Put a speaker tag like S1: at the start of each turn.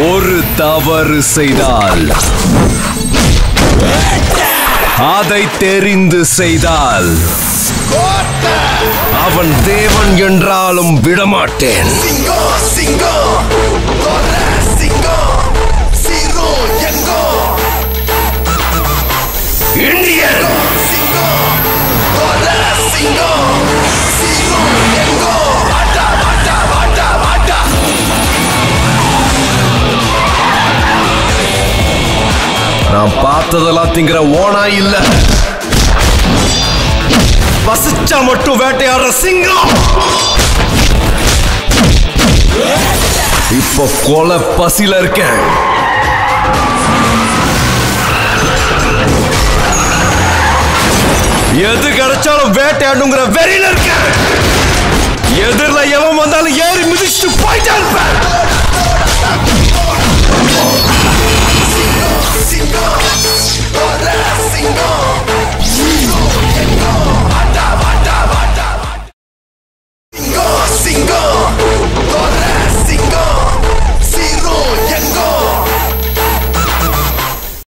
S1: ஒரு தவறு செய்தால் அதை தெரிந்து செய்தால் அவன் தேவன் என்றாலும் விடமாட்டேன்
S2: சிங்கம் சிங்கம் கொல்ல சிங்கம் சீரோ எங்கோ
S1: இந்தியன்
S2: சிங்கம் கொல்ல சிங்கம் சீரோ எங்கோ வாட்டா வாட்டா வாட்டா வாட்டா
S1: நான் பார்த்ததெல்லாம் திங்கிற ஓனா இல்ல வசிச்சா மட்டும் வேட்டையாடுற சிங்கம் இப்போ கொலை பசியில இருக்கேன் எது கிடைச்சாலும் வேட்டையாடுங்கிற வெறியில இருக்கேன் எதிரில் எவன் வந்தாலும் ஏறி மிதிச்சுட்டு போயிட்டே இருப்பேன்